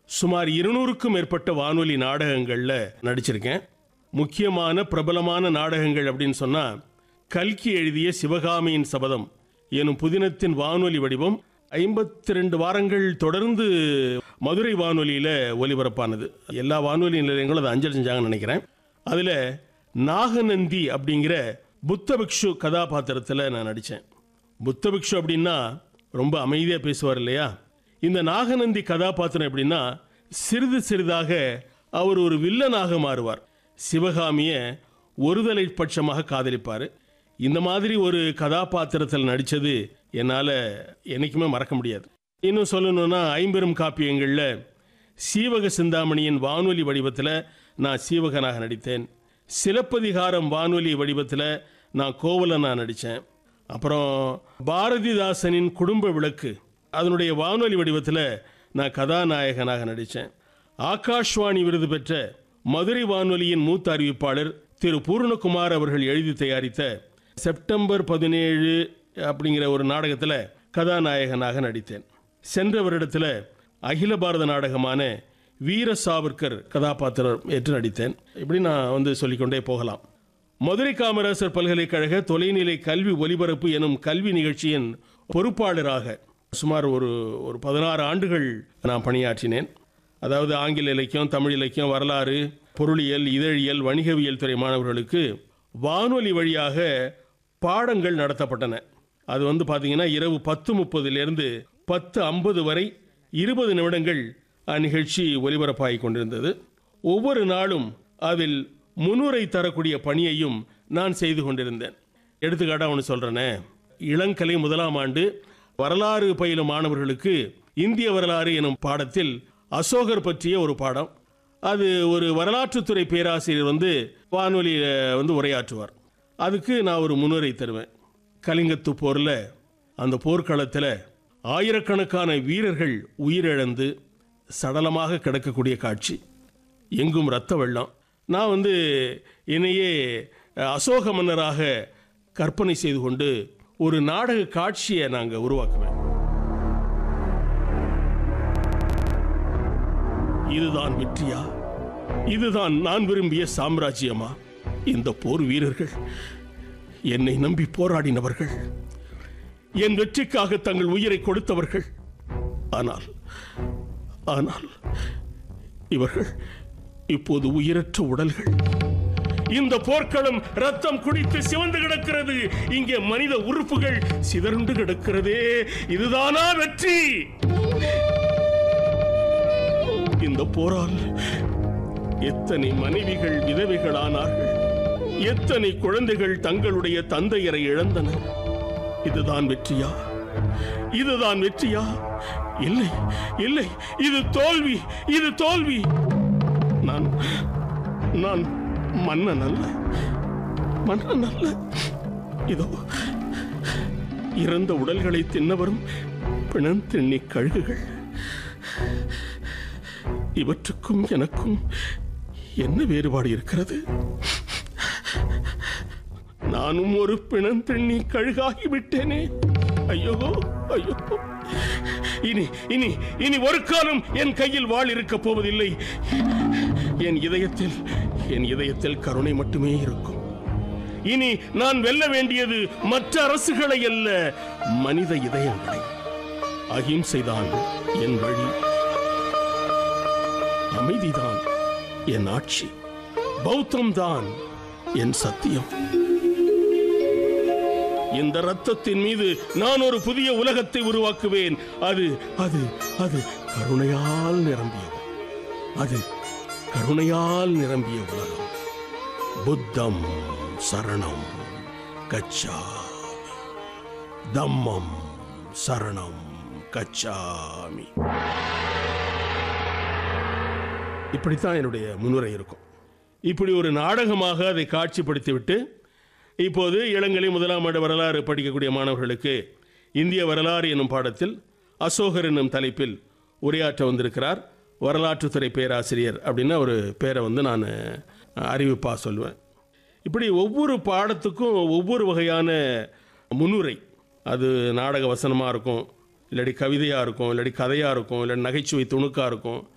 சுமார் இருநூறுக்கும் மேற்பட்ட வானொலி நாடகங்களில் நடிச்சிருக்கேன் முக்கியமான பிரபலமான நாடகங்கள் அப்படின்னு சொன்னால் கல்கி எழுதிய சிவகாமியின் சபதம் எனும் புதினத்தின் வானொலி வடிவம் ஐம்பத்தி ரெண்டு வாரங்கள் தொடர்ந்து மதுரை வானொலியில் ஒலிபரப்பானது எல்லா வானொலி நிலையங்களும் அதை அஞ்சல் செஞ்சாங்கன்னு நினைக்கிறேன் அதில் நாகநந்தி அப்படிங்கிற புத்தபிக்ஷு கதாபாத்திரத்தில் நான் நடித்தேன் புத்தபிக்ஷு அப்படின்னா ரொம்ப அமைதியாக பேசுவார் இல்லையா இந்த நாகநந்தி கதாபாத்திரம் எப்படின்னா சிறிது சிறிதாக அவர் ஒரு வில்லனாக மாறுவார் சிவகாமியை ஒருதலை பட்சமாக காதலிப்பார் இந்த மாதிரி ஒரு கதாபாத்திரத்தில் நடித்தது என்னால் என்றைக்குமே மறக்க முடியாது இன்னும் சொல்லணும்னா ஐம்பெரும் காப்பியங்களில் சீவக சிந்தாமணியின் வானொலி வடிவத்தில் நான் சீவகனாக நடித்தேன் சிலப்பதிகாரம் வானொலி வடிவத்தில் நான் கோவலனாக நடித்தேன் அப்புறம் பாரதிதாசனின் குடும்ப விளக்கு அதனுடைய வானொலி வடிவத்தில் நான் கதாநாயகனாக நடித்தேன் ஆகாஷ்வாணி விருது பெற்ற மதுரை வானொலியின் மூத்த அறிவிப்பாளர் திரு பூர்ணகுமார் அவர்கள் எழுதி தயாரித்த செப்டம்பர் பதினேழு அப்படிங்கிற ஒரு நாடகத்தில் கதாநாயகனாக நடித்தேன் சென்ற வருடத்தில் அகில பாரத நாடகமான வீர சாவர்கர் கதாபாத்திரம் ஏற்று நடித்தேன் இப்படி நான் வந்து சொல்லிக்கொண்டே போகலாம் மதுரை காமராசர் பல்கலைக்கழக தொலைநிலை கல்வி ஒலிபரப்பு எனும் கல்வி நிகழ்ச்சியின் பொறுப்பாளராக சுமார் ஒரு ஒரு பதினாறு ஆண்டுகள் நான் பணியாற்றினேன் அதாவது ஆங்கில இலக்கியம் தமிழ் இலக்கியம் வரலாறு பொருளியல் இதழியல் வணிகவியல் துறை மாணவர்களுக்கு வானொலி வழியாக பாடங்கள் நடத்தப்பட்டன அது வந்து பார்த்தீங்கன்னா இரவு பத்து முப்பதுலேருந்து பத்து ஐம்பது வரை இருபது நிமிடங்கள் அந்நிகழ்ச்சி ஒலிபரப்பாகி கொண்டிருந்தது ஒவ்வொரு நாளும் அதில் முன்னுரை தரக்கூடிய பணியையும் நான் செய்து கொண்டிருந்தேன் எடுத்துக்காட்டாக ஒன்று சொல்கிறேனே இளங்கலை முதலாம் ஆண்டு வரலாறு பயிலும் மாணவர்களுக்கு இந்திய வரலாறு எனும் பாடத்தில் அசோகர் பற்றிய ஒரு பாடம் அது ஒரு வரலாற்றுத்துறை பேராசிரியர் வந்து வானொலியில் வந்து உரையாற்றுவார் அதுக்கு நான் ஒரு முன்னுரை தருவேன் கலிங்கத்து போரில் அந்த போர்க்களத்தில் ஆயிரக்கணக்கான வீரர்கள் உயிரிழந்து சடலமாக கிடக்கக்கூடிய காட்சி எங்கும் ரத்த வெள்ளம் நான் வந்து என்னையே அசோக மன்னராக கற்பனை செய்து கொண்டு ஒரு நாடக காட்சியை நாங்கள் உருவாக்குவேன் இதுதான் வெற்றியா இதுதான் நான் விரும்பிய சாம்ராஜ்யமா இந்த போர் வீரர்கள் என்னை நம்பி போராடினவர்கள் என் வெற்றிக்காக தங்கள் உயிரை கொடுத்தவர்கள் ஆனால் ஆனால் இவர்கள் இப்போது உயிரற்ற உடல்கள் இந்த போர்க்களம் ரத்தம் குடித்து சிவந்து கிடக்கிறது இங்கே மனித உறுப்புகள் சிதறுண்டு கிடக்கிறதே இதுதானா வெற்றி இந்த போரால் எத்தனை மனைவிகள் விதவைகளானார்கள் எத்தனை குழந்தைகள் தங்களுடைய தந்தையரை இழந்தனர் இதுதான் வெற்றியா இதுதான் வெற்றியா இல்லை இல்லை இது தோல்வி இது தோல்வி நான் நான் மன்னன் அல்ல மன்னன் அல்ல இதோ இறந்த உடல்களை தின்னவரும் பிணந்திண்ணி கழுகுகள் இவற்றுக்கும் எனக்கும் என்ன வேறுபாடு இருக்கிறது நானும் ஒரு பிணந்திண்ணி கழுகாகி விட்டேனே ஐயோ ஐயோ இனி இனி இனி ஒரு காலம் என் கையில் வாழ் இருக்கப் போவதில்லை என் இதயத்தில் என் இதயத்தில் கருணை மட்டுமே இருக்கும் இனி நான் வெல்ல வேண்டியது மற்ற அரசுகளை அல்ல மனித இதயங்களை அகிம்சைதான் என் வழி அமைதிதான் என் ஆட்சி பௌத்தம்தான் என் சத்தியம் இந்த ரத்தத்தின் மீது நான் ஒரு புதிய உலகத்தை உருவாக்குவேன் அது அது அது கருணையால் நிரம்பியது அது கருணையால் நிரம்பிய உலகம் புத்தம் சரணம் கச்சாமி தம்மம் சரணம் கச்சாமி இப்படித்தான் என்னுடைய முன்னுரை இருக்கும் இப்படி ஒரு நாடகமாக அதை காட்சிப்படுத்திவிட்டு இப்போது இளங்கலை முதலாம் ஆண்டு வரலாறு படிக்கக்கூடிய மாணவர்களுக்கு இந்திய வரலாறு என்னும் பாடத்தில் அசோகர் என்னும் தலைப்பில் உரையாற்ற வந்திருக்கிறார் வரலாற்றுத்துறை பேராசிரியர் அப்படின்னு ஒரு பேரை வந்து நான் அறிவிப்பாக சொல்லுவேன் இப்படி ஒவ்வொரு பாடத்துக்கும் ஒவ்வொரு வகையான முன்னுரை அது நாடக வசனமாக இருக்கும் இல்லாட்டி கவிதையாக இருக்கும் இல்லாட்டி கதையாக இருக்கும் இல்லாட்டி நகைச்சுவை துணுக்காக இருக்கும்